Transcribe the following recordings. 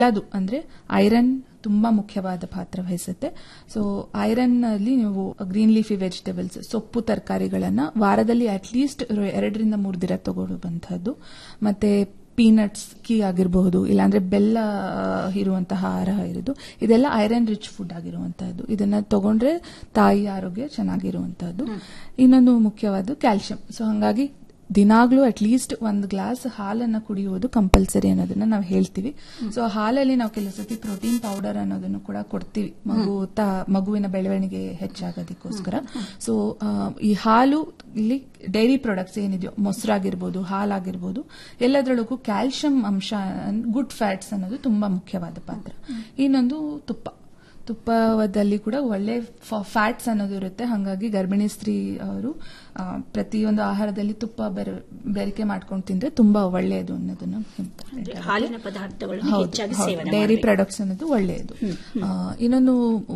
ಅದು ಅಂದ್ರೆ ಐರನ್ ತುಂಬಾ ಮುಖ್ಯವಾದ ಪಾತ್ರ ವಹಿಸುತ್ತೆ ಸೊ ಐರನ್ ಅಲ್ಲಿ ನೀವು ಗ್ರೀನ್ ಲೀಫಿ ವೆಜಿಟೇಬಲ್ಸ್ ಸೊಪ್ಪು ತರಕಾರಿಗಳನ್ನ ವಾರದಲ್ಲಿ ಅಟ್ಲೀಸ್ಟ್ ಎರಡರಿಂದ ಮೂರು ದಿನ ತಗೊಳ್ಳುವಂತಹದ್ದು ಮತ್ತೆ ಪೀನಟ್ಸ್ ಕೀ ಆಗಿರಬಹುದು ಇಲ್ಲಾಂದ್ರೆ ಬೆಲ್ಲ ಇರುವಂತಹ ಆಹಾರ ಇರೋದು ಇದೆಲ್ಲ ಐರನ್ ರಿಚ್ ಫುಡ್ ಆಗಿರುವಂತಹದ್ದು ಇದನ್ನ ತಗೊಂಡ್ರೆ ತಾಯಿ ಆರೋಗ್ಯ ಚೆನ್ನಾಗಿರುವಂತಹದ್ದು ಇನ್ನೊಂದು ಮುಖ್ಯವಾದ ಕ್ಯಾಲ್ಸಿಯಂ ಸೊ ಹಂಗಾಗಿ ದಿನಾಗ್ಲೂ ಅಟ್ಲೀಸ್ಟ್ ಒಂದು ಗ್ಲಾಸ್ ಹಾಲನ್ನ ಕುಡಿಯುವುದು ಕಂಪಲ್ಸರಿ ಅನ್ನೋದನ್ನ ನಾವು ಹೇಳ್ತೀವಿ ಸೊ ಹಾಲಲ್ಲಿ ನಾವು ಕೆಲವು ಸತಿ ಪ್ರೋಟೀನ್ ಪೌಡರ್ ಅನ್ನೋದನ್ನು ಕೂಡ ಕೊಡ್ತೀವಿ ಮಗು ತ ಮಗುವಿನ ಬೆಳವಣಿಗೆ ಹೆಚ್ಚಾಗೋದಕ್ಕೋಸ್ಕರ ಸೊ ಈ ಹಾಲು ಇಲ್ಲಿ ಡೈರಿ ಪ್ರಾಡಕ್ಟ್ಸ್ ಏನಿದೆಯೋ ಮೊಸರಾಗಿರ್ಬೋದು ಹಾಲಾಗಿರ್ಬೋದು ಎಲ್ಲದರೊಳಗೂ ಕ್ಯಾಲ್ಸಿಯಂ ಅಂಶ ಗುಡ್ ಫ್ಯಾಟ್ಸ್ ಅನ್ನೋದು ತುಂಬಾ ಮುಖ್ಯವಾದ ಪಾತ್ರ ಇನ್ನೊಂದು ತುಪ್ಪ ತುಪ್ಪದಲ್ಲಿ ಕೂಡ ಒಳ್ಳೆ ಫ್ಯಾಟ್ಸ್ ಅನ್ನೋದು ಇರುತ್ತೆ ಹಾಗಾಗಿ ಗರ್ಭಿಣಿ ಸ್ತ್ರೀ ಅವರು ಆ, ಪ್ರತಿಯೊಂದು ಆಹಾರದಲ್ಲಿ ತುಪ್ಪ ಬೆರ- ಬೆರಿಕೆ ಮಾಡ್ಕೊಂಡು ತಿಂದ್ರೆ ತುಂಬಾ ಒಳ್ಳೆಯದು ಅನ್ನೋದನ್ನ ಅಂದ್ರೆ ಹಾಲಿನ ಪದಾರ್ಥಗಳನ್ನು ಹೆಚ್ಚಾಗಿ ಸೇವನೆ ಡೈರಿ ಮಾಡ್ಬೇಕು. ಪ್ರಾಡಕ್ಟ್ಸ್ ಅನ್ನೋದು ಒಳ್ಳೆಯದು ಆ, ಇನ್ನೊಂದು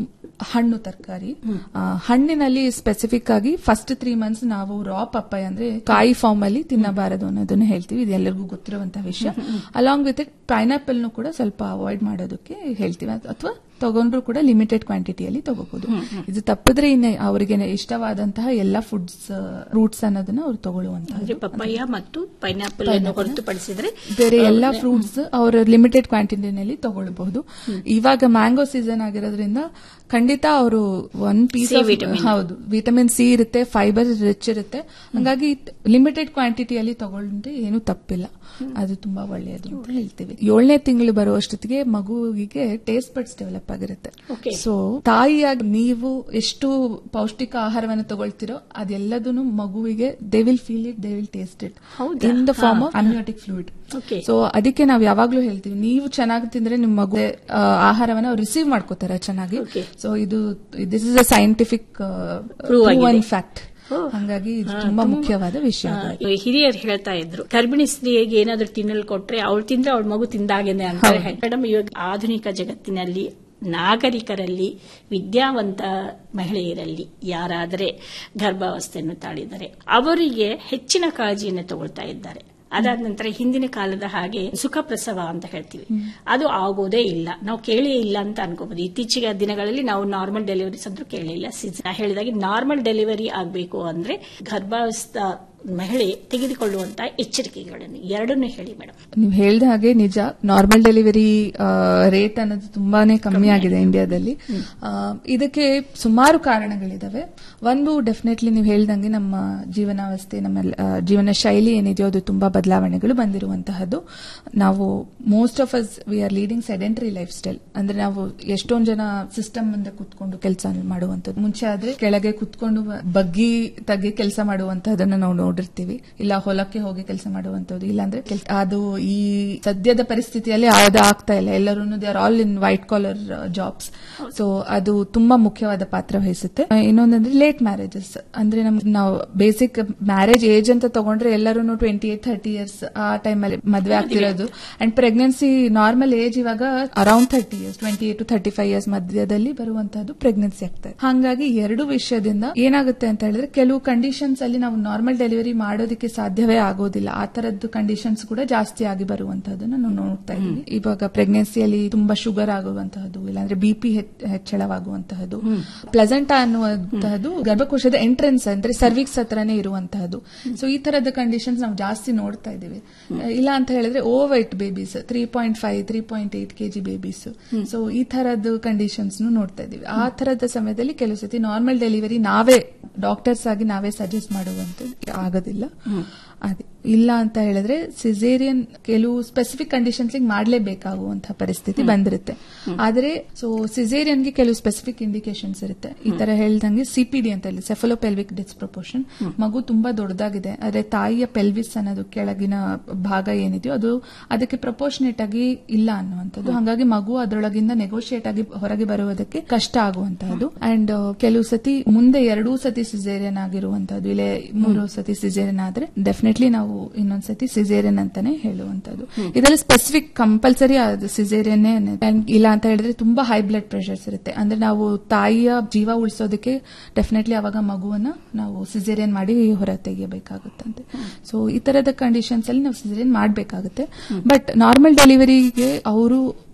ಹಣ್ಣು ತರಕಾರಿ ಹಣ್ಣಿನಲ್ಲಿ ಸ್ಪೆಸಿಫಿಕ್ ಆಗಿ ಫಸ್ಟ್ ತ್ರೀ ಮಂತ್ಸ್ ನಾವು ರಾ ಪಪ್ಪಾಯ ಅಂದ್ರೆ ಕಾಯಿ ಫಾರ್ಮ್ ಅಲ್ಲಿ ತಿನ್ನಬಾರದು ಅನ್ನೋದನ್ನ ಹೇಳ್ತೀವಿ ಇದು ಎಲ್ಲರಿಗೂ ಗೊತ್ತಿರುವಂತಹ ವಿಷಯ ಅಲಾಂಗ್ ವಿತ್ ಇಟ್ ಪೈನಾಪಲ್ ನು ಕೂಡ ಸ್ವಲ್ಪ ಅವಾಯ್ಡ್ ಮಾಡೋದಕ್ಕೆ ಹೇಳ್ತೀವಿ ಅಥವಾ ತಗೊಂಡ್ರು ಕೂಡ ಲಿಮಿಟೆಡ್ ಕ್ವಾಂಟಿಟಿಯಲ್ಲಿ ತಗೋಬಹುದು ಇದು ತಪ್ಪಿದ್ರೆ ಇನ್ನು ಅವರಿಗೆ ಇಷ್ಟವಾದಂತಹ ಎಲ್ಲ ಫುಡ್ಸ್ ಫ್ರೂಟ್ಸ್ ಅನ್ನೋದನ್ನ ಅವ್ರು ತಗೊಳ್ಳುವಂತಹ ಅಂದ್ರೆ ಪಪ್ಪಾಯ ಮತ್ತು ಪೈನಾಪಲ್ ಅನ್ನು ಹೊರತುಪಡಿಸಿದ್ರೆ ಬೇರೆ ಎಲ್ಲಾ ಫ್ರೂಟ್ಸ್ ಅವರ ಲಿಮಿಟೆಡ್ ಕ್ವಾಂಟಿಟಿನಲ್ಲಿ ತಗೊಳ್ಬಹುದು ಇವಾಗ ಮ್ಯಾಂಗೋ ಸೀಸನ್ ಆಗಿರೋದ್ರಿಂದ ಖಂಡಿತ ಅವರು ಒನ್ ಪೀಸ್ C vitamin. ಹೌದು ವಿಟಮಿನ್ ಸಿ ಇರುತ್ತೆ ಫೈಬರ್ ರಿಚ್ ಇರುತ್ತೆ ಹಂಗಾಗಿ ಲಿಮಿಟೆಡ್ ಕ್ವಾಂಟಿಟಿಯಲ್ಲಿ ತಗೊಂಡ್ರೆ ಏನು ತಪ್ಪಿಲ್ಲ ಅದು ತುಂಬಾ ಒಳ್ಳೆಯದು ಅಂತ ಹೇಳ್ತೀವಿ ಏಳನೇ ತಿಂಗಳು ಬರುವಷ್ಟೊತ್ತಿಗೆ ಮಗುವಿಗೆ ಟೇಸ್ಟ್ ಬಡ್ಸ್ ಡೆವಲಪ್ ಆಗಿರುತ್ತೆ Okay. ಸೊ ತಾಯಿಯಾಗಿ ನೀವು ಎಷ್ಟು ಪೌಷ್ಟಿಕ ಆಹಾರವನ್ನು ತಗೊಳ್ತಿರೋ ಅದೆಲ್ಲದನ್ನು ಮಗುವಿಗೆ they will feel it they will taste it ಹೌದಾ? In the form of amniotic fluid Okay. So ಅದಕ್ಕೆ ನಾವು ಯಾವಾಗ್ಲೂ ಹೇಳ್ತೀವಿ ನೀವು ಚೆನ್ನಾಗಿ ತಿಂದ್ರೆ ನಿಮ್ಮ ಮಗು ಆ, ಆಹಾರವನ್ನ ರಿಸೀವ್ ಮಾಡ್ಕೋತಾರೆ ಚೆನ್ನಾಗಿ Okay. ಸೊ ಇದು this is a scientific Prove ಆಗಿದೆ. ಫ್ಯಾಕ್ಟ್ ಓ. ಹಂಗಾಗಿ ಇದು ತುಂಬಾ ಮುಖ್ಯವಾದ ವಿಷಯ ಆ, ಹಿರಿಯರು ಹೇಳ್ತಾ ಇದ್ರು ಗರ್ಭಿಣಿ ಸ್ತ್ರೀಗೆ ಏನಾದ್ರೂ ತಿನ್ನಲು ಕೊಟ್ರೆ ಅವಳು ತಿಂದ್ರೆ ಅವಳ ಮಗು ತಿಂದಾಗೇನೆ ಅಂತ ಹೌದು. ಮೇಡಮ್ ಇವಾಗ ಆಧುನಿಕ ಜಗತ್ತಿನಲ್ಲಿ ನಾಗರಿಕರಲ್ಲಿ ವಿದ್ಯಾವಂತ ಮಹಿಳೆಯರಲ್ಲಿ ಯಾರಾದರೆ ಗರ್ಭಾವಸ್ಥೆಯನ್ನು ತಾಳಿದರೆ ಅವರಿಗೆ ಹೆಚ್ಚಿನ ಕಾಳಜಿಯನ್ನು ತಗೊಳ್ತಾ ಇದ್ದಾರೆ ಅದಾದ ನಂತರ ಹಿಂದಿನ ಕಾಲದ ಹಾಗೆ ಸುಖ ಪ್ರಸವ ಅಂತ ಹೇಳ್ತೀವಿ ಅದು ಆಗೋದೇ ಇಲ್ಲ ನಾವು ಕೇಳೇ ಇಲ್ಲ ಅಂತ ಅನ್ಕೋಬಹುದು ಇತ್ತೀಚಿನ ದಿನಗಳಲ್ಲಿ ನಾವು ನಾರ್ಮಲ್ ಡೆಲಿವರೀಸ್ ಅಂತೂ ಕೇಳಿಲ್ಲ ನಾ ಹೇಳಿದಾಗೆ ನಾರ್ಮಲ್ ಡೆಲಿವರಿ ಆಗಬೇಕು ಅಂದ್ರೆ ಗರ್ಭಾವಸ್ಥ ಮಹಿಳೆ ತೆಗೆದುಕೊಳ್ಳುವಂತಹ ಎಚ್ಚರಿಕೆಗಳನ್ನು ಎರಡನ್ನೂ ಹೇಳಿ ಮೇಡಮ್ ನೀವು ಹೇಳ್ದ ಹಾಗೆ ನಿಜ ನಾರ್ಮಲ್ ಡೆಲಿವರಿ ರೇಟ್ ಅನ್ನೋದು ತುಂಬಾನೇ ಕಮ್ಮಿ ಆಗಿದೆ ಇಂಡಿಯಾದಲ್ಲಿ ಆ, ಇದಕ್ಕೆ ಸುಮಾರು ಕಾರಣಗಳಿದಾವೆ ಒಂದು ಡೆಫಿನೆಟ್ಲಿ ನೀವು ಹೇಳ್ದಂಗೆ ನಮ್ಮ ಜೀವನಾವಸ್ಥೆ ನಮ್ಮ ಆ, ಜೀವನ ಶೈಲಿ ಏನಿದೆಯೋ ಅದು ತುಂಬಾ ಬದಲಾವಣೆಗಳು ಬಂದಿರುವಂತಹದ್ದು ನಾವು most of us we are leading sedentary lifestyle ಅಂದ್ರೆ ನಾವು ಎಷ್ಟೊಂದು ಜನ ಸಿಸ್ಟಮ್ ಮುಂದೆ ಕುತ್ಕೊಂಡು ಕೆಲಸ ಮಾಡುವಂತದ್ದು ಮುಂಚೆ ಆದ್ರೆ ಕೆಳಗೆ ಕುತ್ಕೊಂಡು ಬಗ್ಗಿ ತಗ್ಗಿ ಕೆಲಸ ಮಾಡುವಂತಹದನ್ನ ನಾವು ನೋಡಿರ್ತೀವಿ ಇಲ್ಲ ಹೊಲಕ್ಕೆ ಹೋಗಿ ಕೆಲಸ ಮಾಡುವಂತದ್ದು ಇಲ್ಲಾಂದ್ರೆ ಕೆಲ್ಸ- ಅದು ಈ ಸದ್ಯದ ಪರಿಸ್ಥಿತಿಯಲ್ಲಿ ಅದು ಆಗ್ತಾ ಇಲ್ಲ ಎಲ್ಲರೂ they are all in white collar jobs so ಅದು ತುಂಬಾ ಮುಖ್ಯವಾದ ಪಾತ್ರ ವಹಿಸುತ್ತೆ ಆ, ಇನ್ನೊಂದಂದ್ರೆ ಲೇಟ್ ಮ್ಯಾರೇಜಸ್ ಅಂದ್ರೆ ನಮ್ ನಾವು ಬೇಸಿಕ್ ಮ್ಯಾರೇಜ್ ಏಜ್ ಅಂತ ತಗೊಂಡ್ರೆ ಎಲ್ಲರೂ ಟ್ವೆಂಟಿ ಏಟ್ ಥರ್ಟಿ ಇಯರ್ಸ್ ಆ ಟೈಮಲ್ಲಿ ಮದ್ವೆ ಆಗ್ತಿರೋದು ಅಂಡ್ ಪ್ರೆಗ್ನೆನ್ಸಿ ನಾರ್ಮಲ್ ಏಜ್ ಇವಾಗ around thirty years twenty eight to thirty five years ಮಧ್ಯದಲ್ಲಿ ಬರುವಂತಹದ್ದು ಪ್ರೆಗ್ನೆನ್ಸಿ ಆಗ್ತದೆ ಹಾಗಾಗಿ ಎರಡು ವಿಷಯದಿಂದ ಏನಾಗುತ್ತೆ ಅಂತ ಹೇಳಿದ್ರೆ ಕೆಲವು ಕಂಡೀಷನ್ಸ್ ಅಲ್ಲಿ ನಾವು ನಾರ್ಮಲ್ ಡೆಲಿವರಿ ಮಾಡೋದಕ್ಕೆ ಸಾಧ್ಯವೇ ಆಗೋದಿಲ್ಲ ಆ ತರದ್ದು ಕಂಡೀಷನ್ಸ್ ಕೂಡ ಜಾಸ್ತಿ ಆಗಿ ಬರುವಂತಹದನ್ನ ನಾವು ನೋಡ್ತಾ ಇದ್ದೀವಿ ಇವಾಗ ಪ್ರೆಗ್ನೆನ್ಸಿಯಲ್ಲಿ ತುಂಬಾ ಶುಗರ್ ಆಗುವಂತಹದ್ದು ಇಲ್ಲಾಂದ್ರೆ ಬಿ ಪಿ ಹೆಚ್ಚಳವಾಗುವಂತಹದ್ದು ಪ್ಲೆಸೆಂಟಾ ಅನ್ನುವಂತಹದ್ದು ಗರ್ಭಕೋಶದ ಎಂಟ್ರೆನ್ಸ್ ಅಂದ್ರೆ ಸರ್ವಿಕ್ಸ್ ಹತ್ರನೇ ಇರುವಂತಹದ್ದು ಸೊ ಈ ತರದ ಕಂಡೀಷನ್ಸ್ ನಾವು ಜಾಸ್ತಿ ನೋಡ್ತಾ ಇದ್ದೀವಿ ಇಲ್ಲ ಅಂತ ಹೇಳಿದ್ರೆ overweight babies three point five three point eight kg babies so ಈ ತರದ್ದು ಕಂಡೀಷನ್ಸ್ ನೋಡ್ತಾ ಇದ್ದೀವಿ ಆ ತರದ ಸಮಯದಲ್ಲಿ ಕೆಲವು ಸತಿ ನಾರ್ಮಲ್ ಡೆಲಿವರಿ ನಾವೇ ಡಾಕ್ಟರ್ಸ್ ಆಗಿ ನಾವೇ ಸಜೆಸ್ಟ್ ಮಾಡುವಂತದ್ದು ಆಗೋದಿಲ್ಲ ಅದೇ ಇಲ್ಲ ಅಂತ ಹೇಳಿದ್ರೆ ಸಿಸೇರಿಯನ್ ಕೆಲವು ಸ್ಪೆಸಿಫಿಕ್ ಕಂಡೀಷನ್ಸ್ ಮಾಡಲೇಬೇಕಾಗುವಂತಹ ಪರಿಸ್ಥಿತಿ ಬಂದಿರುತ್ತೆ ಆದ್ರೆ ಸೊ ಸಿಸೇರಿಯನ್ಗೆ ಕೆಲವು ಸ್ಪೆಸಿಫಿಕ್ ಇಂಡಿಕೇಶನ್ಸ್ ಇರುತ್ತೆ ಈ ತರ ಹೇಳ್ದಂಗೆ ಸಿಪಿಡಿ ಅಂತ ಹೇಳಿ ಸೆಫಲೋಪೆಲ್ವಿಕ್ ಡಿಸ್ಪ್ರಪೋರ್ಷನ್ ಮಗು ತುಂಬಾ ದೊಡ್ಡದಾಗಿದೆ ಆದ್ರೆ ತಾಯಿಯ ಪೆಲ್ವಿಸ್ ಅನ್ನೋದು ಕೆಳಗಿನ ಭಾಗ ಏನಿದೆಯೋ ಅದು ಅದಕ್ಕೆ ಪ್ರಪೋರ್ಷನೇಟ್ ಆಗಿ ಇಲ್ಲ ಅನ್ನುವಂಥದ್ದು ಹಾಗಾಗಿ ಮಗು ಅದರೊಳಗಿಂದ ನೆಗೋಷಿಯೇಟ್ ಆಗಿ ಹೊರಗೆ ಬರುವುದಕ್ಕೆ ಕಷ್ಟ ಆಗುವಂತಹದ್ದು ಅಂಡ್ ಕೆಲವು ಸತಿ ಮುಂದೆ ಎರಡೂ ಸತಿ ಸಿಸೇರಿಯನ್ ಆಗಿರುವಂತಹದ್ದು ಇಲ್ಲ ಮೂರು ಸತಿ ಸಿಸೇರಿಯನ್ ಆದ್ರೆ ಡೆಫಿನೆಟ್ಲಿ ನಾವು ಇನ್ನೊಂದ್ಸತಿ ಸಿಸೇರಿಯನ್ ಅಂತಾನೆ ಹೇಳುವಂತದ್ದು ಇದರಲ್ಲಿ ಸ್ಪೆಸಿಫಿಕ್ ಕಂಪಲ್ಸರಿ ಅದು ಸಿಸೇರಿಯನ್ ಇಲ್ಲ ಅಂತ ಹೇಳಿದ್ರೆ ತುಂಬಾ ಹೈ ಬ್ಲಡ್ ಪ್ರೆಷರ್ಸ್ ಇರುತ್ತೆ ಅಂದ್ರೆ ನಾವು ತಾಯಿಯ ಜೀವ ಉಳಿಸೋದಕ್ಕೆ ಡೆಫಿನೆಟ್ಲಿ ಅವಾಗ ಮಗುವನ್ನ ನಾವು ಸಿಸೇರಿಯನ್ ಮಾಡಿ ಹೊರ ತೆಗಿಯಬೇಕಾಗುತ್ತಂತೆ ಸೊ ಈ ತರದ ಕಂಡೀಷನ್ಸ್ ಅಲ್ಲಿ ನಾವು ಸಿಸೇರಿಯನ್ ಮಾಡಬೇಕಾಗುತ್ತೆ ಬಟ್ ನಾರ್ಮಲ್ ಡೆಲಿವರಿಗೆ ಅವರು